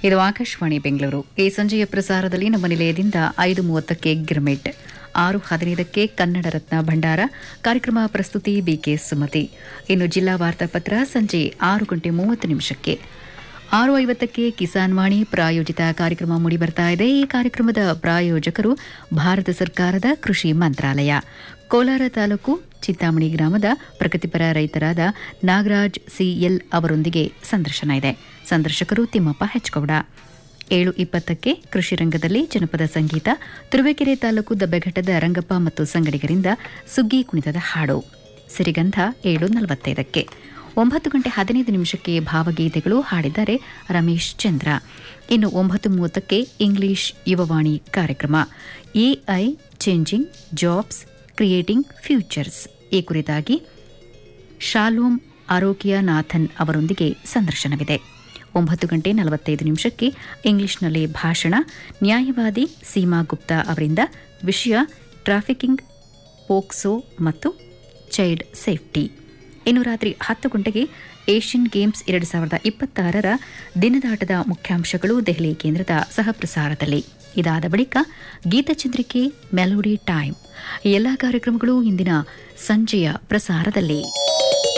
ಇದು ಆಕಾಶವಾಣಿ ಬೆಂಗಳೂರು ಈ ಸಂಜೆಯ ಪ್ರಸಾರದಲ್ಲಿ ನಮ್ಮ ನಿಲಯದಿಂದ ಐದು ಮೂವತ್ತಕ್ಕೆ ಗಿರ್ಮಿಟ್ ಆರು ಹದಿನೈದಕ್ಕೆ ಕನ್ನಡ ರತ್ನ ಭಂಡಾರ ಕಾರ್ಯಕ್ರಮ ಪ್ರಸ್ತುತಿ ಬಿಕೆ ಸುಮತಿ ಇನ್ನು ಜಿಲ್ಲಾ ವಾರ್ತಾಪತ್ರ ಸಂಜೆ ಆರು ಗಂಟೆ ಮೂವತ್ತು ನಿಮಿಷಕ್ಕೆ ಆರು ಐವತ್ತಕ್ಕೆ ಕಿಸಾನ್ ವಾಣಿ ಪ್ರಾಯೋಜಿತ ಕಾರ್ಯಕ್ರಮ ಮೂಡಿಬರ್ತಾ ಇದೆ ಈ ಕಾರ್ಯಕ್ರಮದ ಪ್ರಾಯೋಜಕರು ಭಾರತ ಸರ್ಕಾರದ ಕೃಷಿ ಮಂತ್ರಾಲಯ ಕೋಲಾರ ತಾಲೂಕು ಚಿಂತಾಮಣಿ ಗ್ರಾಮದ ಪ್ರಗತಿಪರ ರೈತರಾದ ನಾಗರಾಜ್ ಸಿಎಲ್ ಅವರೊಂದಿಗೆ ಸಂದರ್ಶನ ಇದೆ ಸಂದರ್ಶಕರು ತಿಮ್ಮಪ್ಪ ಹೆಚ್ಗೌಡ ಏಳು ಇಪ್ಪತ್ತಕ್ಕೆ ಕೃಷಿ ರಂಗದಲ್ಲಿ ಜನಪದ ಸಂಗೀತ ತುರುವೇಕೆರೆ ತಾಲೂಕು ದಬ್ಬೆಘಟ್ಟದ ರಂಗಪ್ಪ ಮತ್ತು ಸಂಗಡಿಗರಿಂದ ಸುಗ್ಗಿ ಕುಣಿತದ ಹಾಡು ಸಿರಿಗಂಧ ಏಳು ನಲವತ್ತೈದಕ್ಕೆ ಒಂಬತ್ತು ಗಂಟೆ ಹದಿನೈದು ನಿಮಿಷಕ್ಕೆ ಭಾವಗೀತೆಗಳು ಹಾಡಿದ್ದಾರೆ ರಮೇಶ್ ಚಂದ್ರ ಇನ್ನು ಒಂಬತ್ತು ಮೂವತ್ತಕ್ಕೆ ಇಂಗ್ಲಿಷ್ ಯುವವಾಣಿ ಕಾರ್ಯಕ್ರಮ AI changing jobs creating futures ಈ ಕುರಿತಾಗಿ ಶಾಲೋಮ್ ಆರೋಗ್ಯನಾಥನ್ ಅವರೊಂದಿಗೆ ಸಂದರ್ಶನವಿದೆ ಒಂಬತ್ತು ಗಂಟೆ ನಲವತ್ತೈದು ನಿಮಿಷಕ್ಕೆ ಇಂಗ್ಲಿಷ್ನಲ್ಲಿ ಭಾಷಣ ನ್ಯಾಯವಾದಿ ಸೀಮಾ ಗುಪ್ತಾ ಅವರಿಂದ ವಿಷಯ ಟ್ರಾಫಿಕಿಂಗ್ ಪೋಕ್ಸೋ ಮತ್ತು ಚೈಲ್ಡ್ ಸೇಫ್ಟಿ ಇನ್ನು ರಾತ್ರಿ ಹತ್ತು ಗಂಟೆಗೆ ಏಷ್ಯನ್ ಗೇಮ್ಸ್ ಎರಡು ಸಾವಿರದ ಇಪ್ಪತ್ತಾರರ ದಿನದಾಟದ ಮುಖ್ಯಾಂಶಗಳು ದೆಹಲಿ ಕೇಂದ್ರದ ಸಹಪ್ರಸಾರದಲ್ಲಿ ಇದಾದ ಬಳಿಕ ಗೀತಚಂದ್ರಿಕೆ ಮೆಲೋಡಿ ಟೈಮ್ ಈ ಎಲ್ಲಾ ಕಾರ್ಯಕ್ರಮಗಳು ಇಂದಿನ ಸಂಜೆಯ ಪ್ರಸಾರದಲ್ಲಿ